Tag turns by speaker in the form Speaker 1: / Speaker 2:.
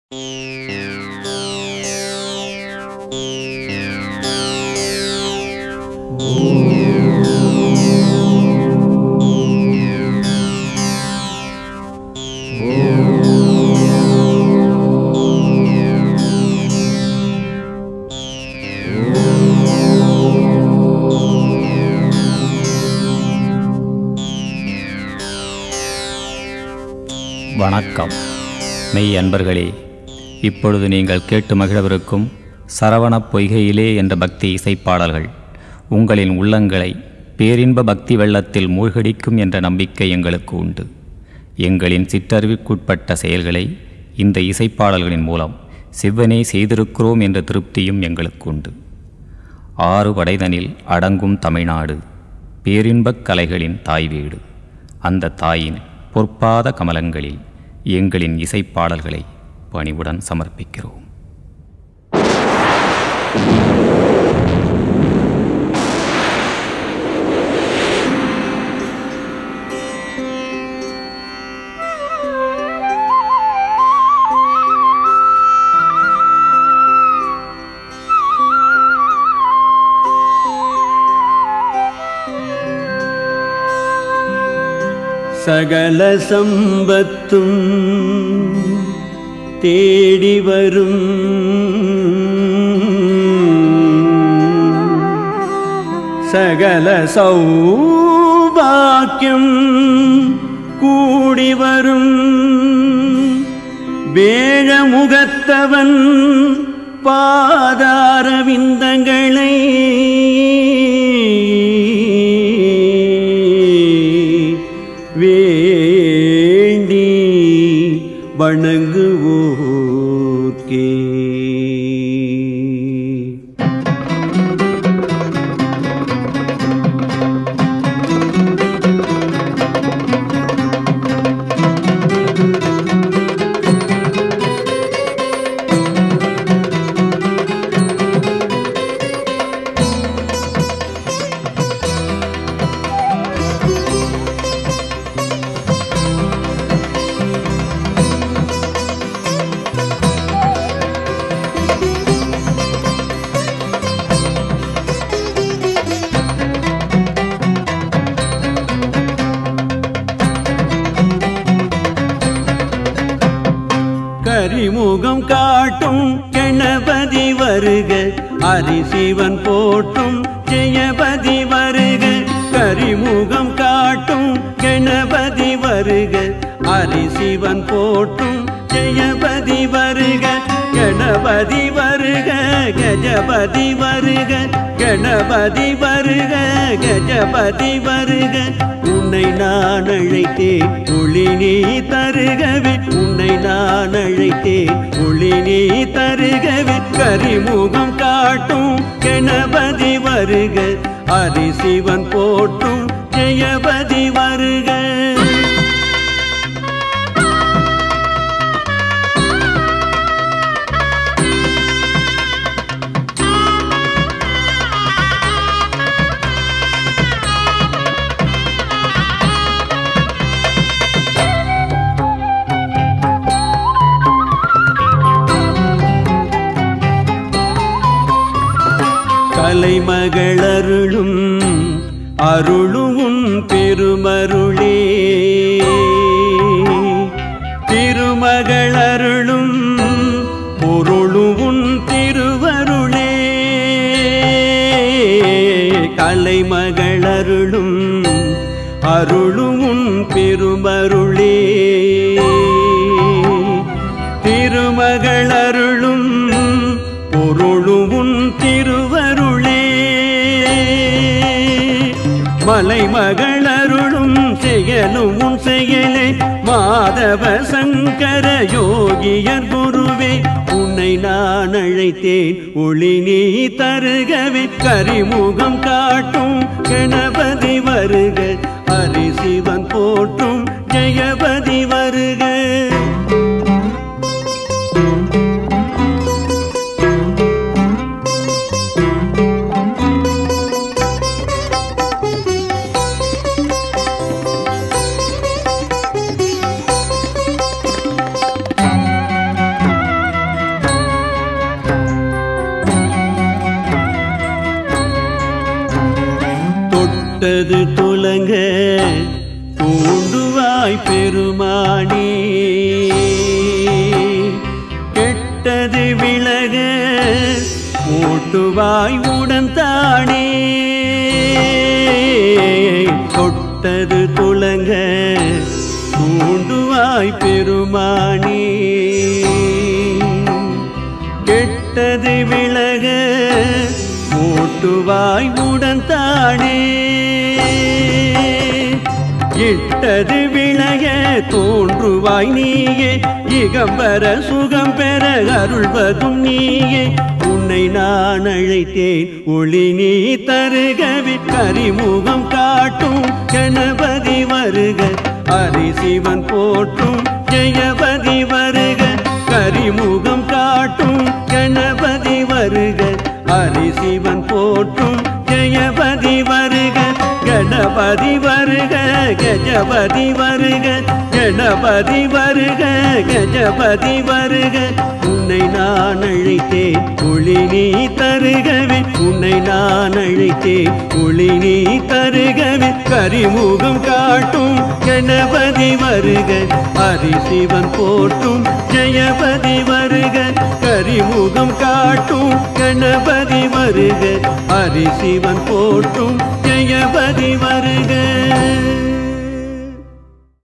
Speaker 1: வணக்கம் மெய் அன்பர்களே இப்பொழுது நீங்கள் கேட்டு மகிழவிருக்கும் சரவணப் பொய்கையிலே என்ற பக்தி இசைப்பாடல்கள் உங்களின் உள்ளங்களை பேரின்ப பக்தி வெள்ளத்தில் மூழ்கடிக்கும் என்ற நம்பிக்கை எங்களுக்கு உண்டு எங்களின் சிற்றறிவுக்குட்பட்ட செயல்களை இந்த இசைப்பாடல்களின் மூலம் செவ்வனே செய்திருக்கிறோம் என்ற திருப்தியும் எங்களுக்கு உண்டு ஆறு படைதனில் அடங்கும் தமிழ்நாடு பேரின்பக் கலைகளின் தாய் வீடு அந்த தாயின் பொற்பாத கமலங்களில் எங்களின் இசைப்பாடல்களை பணிவுடன் சமர்ப்பிக்கிறோம்
Speaker 2: சகல சம்பத்தும் தேடி வரும் சகல சௌபாக்கியம் கூடி வரும் வேழமுகத்தவன் பாதார விந்தங்களை வேண்டி வணங்குவோர்க்கே கரிமுகம் காட்டும் கணபதி வருக அரிசிவன் போட்டும் ஜெயபதி வருக கரிமுகம் காட்டும் கணபதி வருக அரிசிவன் போட்டும் ஜெயபதி வருக கணபதி வருக கஜபதி வருக கணபதி வருக கஜபதி வருக உன்னை நான் அழைத்தேன் ஒளி நீ தருகவே உன்னை நான் அழைத்தேன் ஒளி நீ தருகவே கரிமுகம் காட்டும் கணபதி வருக அரிசிவன் போட்டும் ஜெயபதி வருக கலைமகளருளும் அருளும் பெருமருளே திருமகளருளும் பொருளும் திருவருளே கலைமகளருளும் அருளும் பெருமருளே திருமகளருளும் பொருளும் திருவருளே மலைமகளருளும் செயலும் உன் செயலே மாதவ சங்கர யோகியர் குருவே உன்னை நான் அழைத்தேன் ஒளி நீ தருகவே கரிமுகம் காட்டும் கணபதி வருக ஹரிசிவன் போற்றும் ஜெயபதி வருக தொட்டது துலங்க தூண்டுவாய் பெருமானே கெட்டது விலக ஓட்டுவாய் உடன் தானே தொட்டது துலங்க தூண்டுவாய் பெருமானே கெட்டது விலக ஓட்டுவாய் உடன் தானே இட்டது விளைய தோன்றுவாய் நீயே இகம்பர சுகம் பெற அருள்வதும் நீயே உன்னை நான் அழைத்தேன் ஒளி நீ தருகவி கரிமுகம் காட்டும் கணபதி வருக ஹரிசிவன் போற்றும் ஜெயபதி வருக கரிமுகம் காட்டும் கணபதி வருக ஹரிசிவன் போற்றும் ஜெயபதி வருக கணபதி வருக கஜபதி வருக கணபதி வருக கஜபதி வருக உன்னை நான் அழைத்தேன் ஒளி நீ தருகவே உன்னை நான் அழைத்தேன் ஒளி நீ தருகவே கரிமுகம் காட்டும் கணபதி வருக ஹரிசிவன் போற்றும் ஜெயபதி வருக கரிமுகம் காட்டும் கணபதி வருக ஹரிசிவன் போற்றும் ஜெயபதி வருக